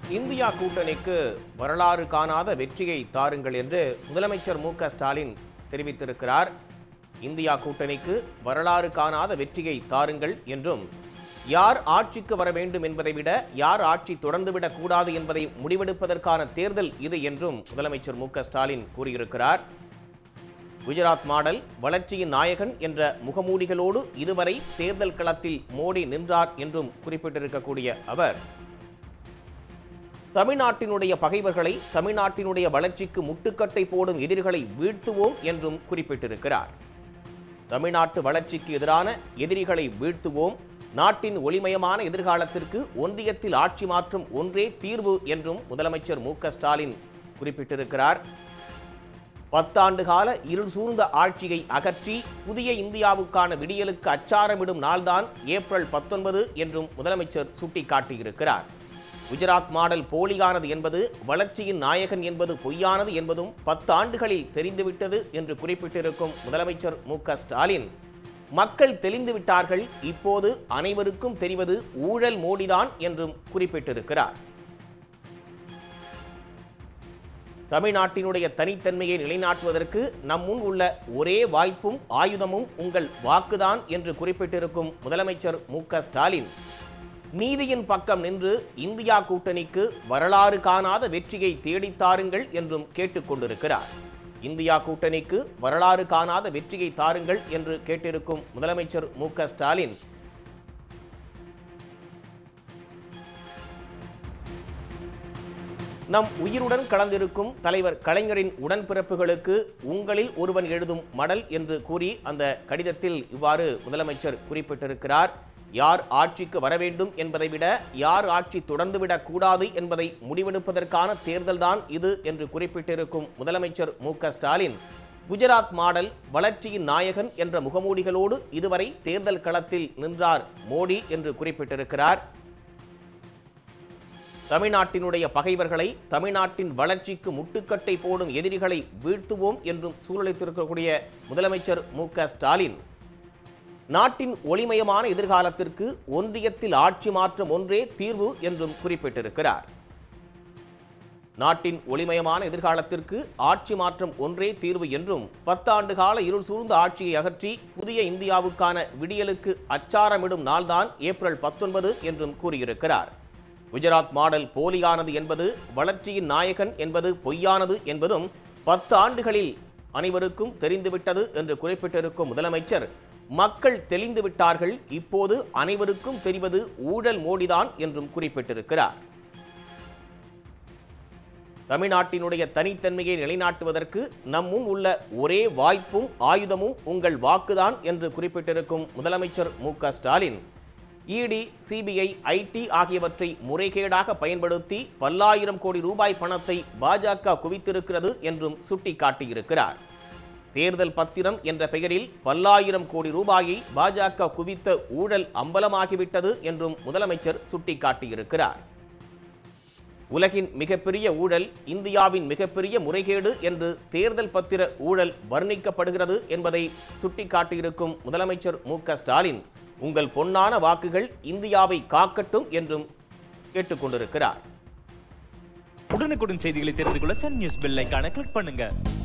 India கூட்டணிக்கு வரலாறு காணாத வெற்றியை தாருங்கள் என்று முதலமைச்சர் மு க ஸ்டாலின் தெரிவித்திருக்கிறார் இந்தியா கூட்டணிக்கு வரலாறு காணாத வெற்றியை தாருங்கள் என்றும் யார் ஆட்சிக்கு வர வேண்டும் என்பதை விட யார் ஆட்சி தொடர்ந்துவிடக் கூடாது என்பதை முடிவெடுப்பதற்கான தேர்தல் இது என்றும் முதலமைச்சர் மு க ஸ்டாலின் கூறியிருக்கிறார் குஜராத் மாடல் வளர்ச்சியின் நாயகன் என்ற முகமூடிகளோடு இதுவரை தேர்தல் களத்தில் மோடி நின்றார் என்றும் குறிப்பிட்டிருக்கக்கூடிய அவர் தமிழ்நாட்டினுடைய பகைவர்களை தமிழ்நாட்டினுடைய வளர்ச்சிக்கு முட்டுக்கட்டை போடும் எதிரிகளை வீழ்த்துவோம் என்றும் குறிப்பிட்டிருக்கிறார் தமிழ்நாட்டு வளர்ச்சிக்கு எதிரான எதிரிகளை வீழ்த்துவோம் நாட்டின் ஒளிமயமான எதிர்காலத்திற்கு ஒன்றியத்தில் ஆட்சி மாற்றம் ஒன்றே தீர்வு என்றும் முதலமைச்சர் மு க ஸ்டாலின் குறிப்பிட்டிருக்கிறார் பத்தாண்டு கால இருள் சூழ்ந்த ஆட்சியை அகற்றி புதிய இந்தியாவுக்கான விடியலுக்கு அச்சாரமிடும் நாள்தான் ஏப்ரல் பத்தொன்பது என்றும் முதலமைச்சர் சுட்டிக்காட்டியிருக்கிறார் குஜராத் மாடல் போலியானது என்பது வளர்ச்சியின் நாயகன் என்பது பொய்யானது என்பதும் பத்து ஆண்டுகளில் தெரிந்துவிட்டது என்று குறிப்பிட்டிருக்கும் முதலமைச்சர் மு க ஸ்டாலின் மக்கள் தெளிந்து விட்டார்கள் இப்போது அனைவருக்கும் தெரிவது ஊழல் மோடிதான் என்றும் குறிப்பிட்டிருக்கிறார் தமிழ்நாட்டினுடைய தனித்தன்மையை நிலைநாட்டுவதற்கு நம் முன் உள்ள ஒரே வாய்ப்பும் ஆயுதமும் உங்கள் வாக்குதான் என்று குறிப்பிட்டிருக்கும் முதலமைச்சர் மு க ஸ்டாலின் நீதியின் பக்கம் நின்று இந்தியா கூட்டணிக்கு வரலாறு காணாத வெற்றியை தேடித்தாருங்கள் என்றும் கேட்டுக்கொண்டிருக்கிறார் இந்தியா கூட்டணிக்கு வரலாறு காணாத வெற்றியை தாருங்கள் என்று கேட்டிருக்கும் முதலமைச்சர் மு க ஸ்டாலின் நம் உயிருடன் கலந்திருக்கும் தலைவர் கலைஞரின் உடன்பிறப்புகளுக்கு உங்களில் ஒருவன் எழுதும் மடல் என்று கூறி அந்த கடிதத்தில் இவ்வாறு முதலமைச்சர் குறிப்பிட்டிருக்கிறார் யார் ஆட்சிக்கு வர வேண்டும் என்பதை விட யார் ஆட்சி தொடர்ந்துவிடக் கூடாது என்பதை முடிவெடுப்பதற்கான தேர்தல்தான் இது என்று குறிப்பிட்டிருக்கும் முதலமைச்சர் மு க ஸ்டாலின் குஜராத் மாடல் வளர்ச்சியின் நாயகன் என்ற முகமூடிகளோடு இதுவரை தேர்தல் களத்தில் நின்றார் மோடி என்று குறிப்பிட்டிருக்கிறார் தமிழ்நாட்டினுடைய பகைவர்களை தமிழ்நாட்டின் வளர்ச்சிக்கு முட்டுக்கட்டை போடும் எதிரிகளை வீழ்த்துவோம் என்றும் சூழலித்திருக்கக்கூடிய முதலமைச்சர் மு க ஸ்டாலின் நாட்டின் ஒளிமயமான எதிர்காலத்திற்கு ஒன்றியத்தில் ஆட்சி மாற்றம் ஒன்றே தீர்வு என்றும் குறிப்பிட்டிருக்கிறார் நாட்டின் ஒளிமயமான எதிர்காலத்திற்கு ஆட்சி மாற்றம் ஒன்றே தீர்வு என்றும் பத்தாண்டு கால இருள் சூழ்ந்த ஆட்சியை அகற்றி புதிய இந்தியாவுக்கான விடியலுக்கு அச்சாரமிடும் நாள்தான் ஏப்ரல் பத்தொன்பது என்றும் கூறியிருக்கிறார் குஜராத் மாடல் போலியானது என்பது வளர்ச்சியின் நாயகன் என்பது பொய்யானது என்பதும் பத்து ஆண்டுகளில் அனைவருக்கும் தெரிந்துவிட்டது என்று குறிப்பிட்டிருக்கும் முதலமைச்சர் மக்கள் தெளிந்து விட்டார்கள் இப்போது அனைவருக்கும் தெரிவது ஊழல் மோடிதான் என்றும் குறிப்பிட்டிருக்கிறார் தமிழ்நாட்டினுடைய தனித்தன்மையை நிலைநாட்டுவதற்கு நம் முன் உள்ள ஒரே வாய்ப்பும் ஆயுதமும் உங்கள் வாக்குதான் என்று குறிப்பிட்டிருக்கும் முதலமைச்சர் மு க ஸ்டாலின் இடி சிபிஐ ஐடி ஆகியவற்றை முறைகேடாக பயன்படுத்தி பல்லாயிரம் கோடி ரூபாய் பணத்தை பாஜக குவித்திருக்கிறது என்றும் சுட்டிக்காட்டியிருக்கிறார் தேர்தல் பத்திரம் என்ற பெயரில் பல்லாயிரம் கோடி ரூபாயை பாஜக குவித்த ஊழல் அம்பலமாகிவிட்டது என்றும் முதலமைச்சர் சுட்டிக்காட்டியிருக்கிறார் உலகின் மிகப்பெரிய ஊழல் இந்தியாவின் மிகப்பெரிய முறைகேடு என்று தேர்தல் பத்திர ஊழல் வர்ணிக்கப்படுகிறது என்பதை சுட்டிக்காட்டியிருக்கும் முதலமைச்சர் மு க ஸ்டாலின் உங்கள் பொன்னான வாக்குகள் இந்தியாவை காக்கட்டும் என்றும் கேட்டுக்கொண்டிருக்கிறார் உடனுக்குடன் செய்திகளை தெரிந்து கொள்ள சன் நியூஸ் பெல் ஐகானை கிளிக் பண்ணுங்க